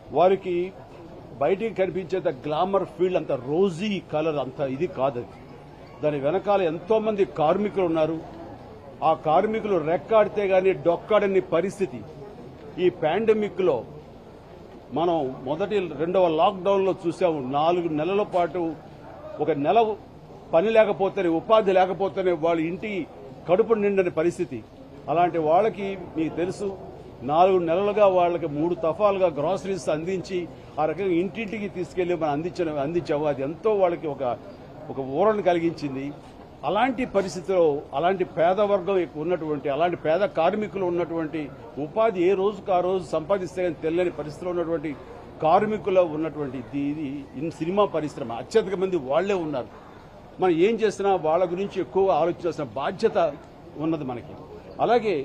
వారికి బయటికి కనిపించేంత గ్లామర్ ఫీల్డ్ అంత రోజీ కలర్ అంత ఇది కాదు అది దాని వెనకాల ఎంతో మంది కార్మికులు ఉన్నారు ఆ కార్మికులు రెక్కాడితే గాని డొక్కాడని పరిస్థితి ఈ పాండమిక్ లో మనం మొదటి రెండవ లాక్డౌన్ లో చూసాము నాలుగు నెలల పాటు ఒక నెల పని లేకపోతేనే ఉపాధి లేకపోతేనే వాళ్ళ ఇంటి కడుపు నిండని పరిస్థితి అలాంటి వాళ్ళకి మీకు తెలుసు నాలుగు నెలలుగా వాళ్ళకి మూడు తఫాలుగా గ్రాసరీస్ అందించి ఆ రకంగా ఇంటింటికి తీసుకెళ్లి మనం అందించిన అందించాము అది ఎంతో వాళ్ళకి ఒక ఒక ఊరను కలిగించింది అలాంటి పరిస్థితిలో అలాంటి పేద వర్గం ఎక్కువ ఉన్నటువంటి అలాంటి పేద కార్మికులు ఉన్నటువంటి ఉపాధి ఏ రోజుకు ఆ రోజు సంపాదిస్తే కానీ తెలియని పరిస్థితిలో ఉన్నటువంటి కార్మికులు ఉన్నటువంటి ఇది ఇది ఇన్ సినిమా పరిశ్రమ అత్యధిక మంది వాళ్లే ఉన్నారు మనం ఏం చేసినా వాళ్ళ గురించి ఎక్కువ ఆలోచించాల్సిన బాధ్యత ఉన్నది మనకి అలాగే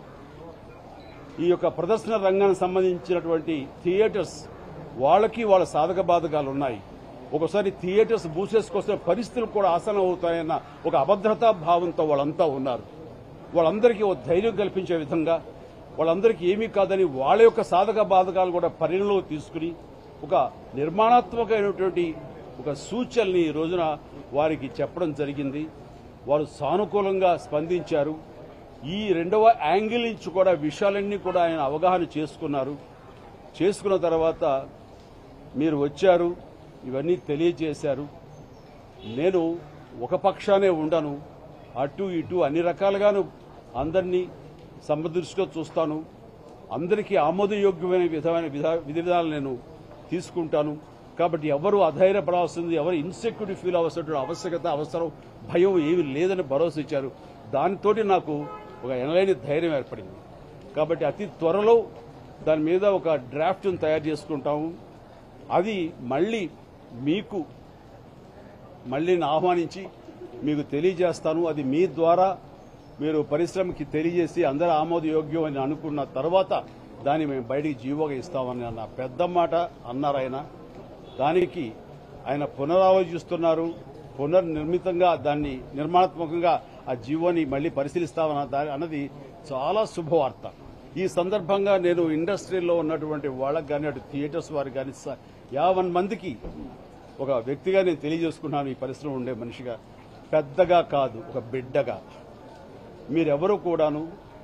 ఈ యొక్క ప్రదర్శన రంగానికి సంబంధించినటువంటి థియేటర్స్ వాళ్ళకి వాళ్ళ సాధక బాధకాలు ఉన్నాయి ఒకసారి థియేటర్స్ మూసేసుకొస్తే పరిస్థితులు కూడా ఆసనం అవుతాయన్న ఒక అభద్రతా భావంతో వాళ్ళంతా ఉన్నారు వాళ్ళందరికీ ఒక ధైర్యం కల్పించే విధంగా వాళ్ళందరికీ ఏమీ కాదని వాళ్ళ యొక్క సాధక బాధకాలు కూడా పరిగణలో తీసుకుని ఒక నిర్మాణాత్మకమైనటువంటి ఒక సూచనల్ని ఈ రోజున వారికి చెప్పడం జరిగింది వారు సానుకూలంగా స్పందించారు ఈ రెండవ యాంగిల్ నుంచి కూడా విషయాలన్నీ కూడా ఆయన అవగాహన చేసుకున్నారు చేసుకున్న తర్వాత మీరు వచ్చారు ఇవన్నీ తెలియజేశారు నేను ఒక పక్షానే ఉండను అటు ఇటు అన్ని రకాలుగాను అందరినీ సమదృష్టిలో చూస్తాను అందరికీ ఆమోదయోగ్యమైన విధమైన విధా- విధి విధానాలు నేను తీసుకుంటాను కాబట్టి ఎవరు అధైర్యపడాల్సింది ఎవరు ఇన్సెక్యూరిటీ ఫీల్ అవ్వాల్సిన ఆవశ్యకత అవసరం భయం ఏమీ లేదని భరోసా ఇచ్చారు దానితోటి నాకు ఒక ఎనలేని ధైర్యం ఏర్పడింది కాబట్టి అతి త్వరలో దాని మీద ఒక డ్రాఫ్ట్ను తయారు చేసుకుంటాము అది మళ్ళీ మీకు మళ్ళీ నేను ఆహ్వానించి మీకు తెలియజేస్తాను అది మీ ద్వారా మీరు పరిశ్రమకి తెలియజేసి అందరూ ఆమోదయోగ్యం అని అనుకున్న తర్వాత దాన్ని మేము బయటికి జీవోగా ఇస్తామని అన్న పెద్ద మాట అన్నారు ఆయన దానికి ఆయన పునరాలోచిస్తున్నారు పునర్నిర్మితంగా దాన్ని నిర్మాణాత్మకంగా ఆ జీవోని మళ్ళీ పరిశీలిస్తామన్న దాని అన్నది చాలా శుభవార్త ఈ సందర్భంగా నేను ఇండస్ట్రీలో ఉన్నటువంటి వాళ్ళకి కానీ అటు థియేటర్స్ వారికి కానీ స- యావన్ మందికి ఒక వ్యక్తిగా నేను తెలియజేసుకున్నాను ఈ పరిశ్రమ ఉండే మనిషిగా పెద్దగా కాదు ఒక బిడ్డగా మీరెవరూ కూడాను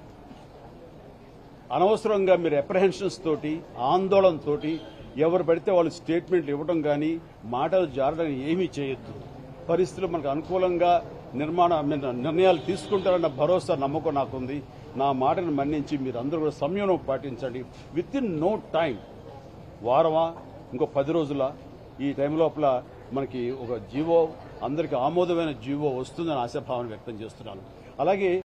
అనవసరంగా మీరు అప్రహెన్షన్స్ తోటి ఆందోళన తోటి ఎవరు పడితే వాళ్ళు స్టేట్మెంట్లు ఇవ్వడం కానీ మాటలు జారడం ఏమీ చేయొద్దు పరిస్థితులు మనకు అనుకూలంగా నిర్మాణ మీన- నిర్ణయాలు తీసుకుంటారన్న భరోసా నమ్మకం నాకుంది నా మాటను మన్నించి మీరు అందరూ కూడా సంయమనం పాటించండి విత్ ఇన్ నో టైం వారమా ఇంకో పది రోజుల ఈ టైం లోపల మనకి ఒక జీవో అందరికి ఆమోదమైన జీవో వస్తుందని ఆశాభావన వ్యక్తం చేస్తున్నాను అలాగే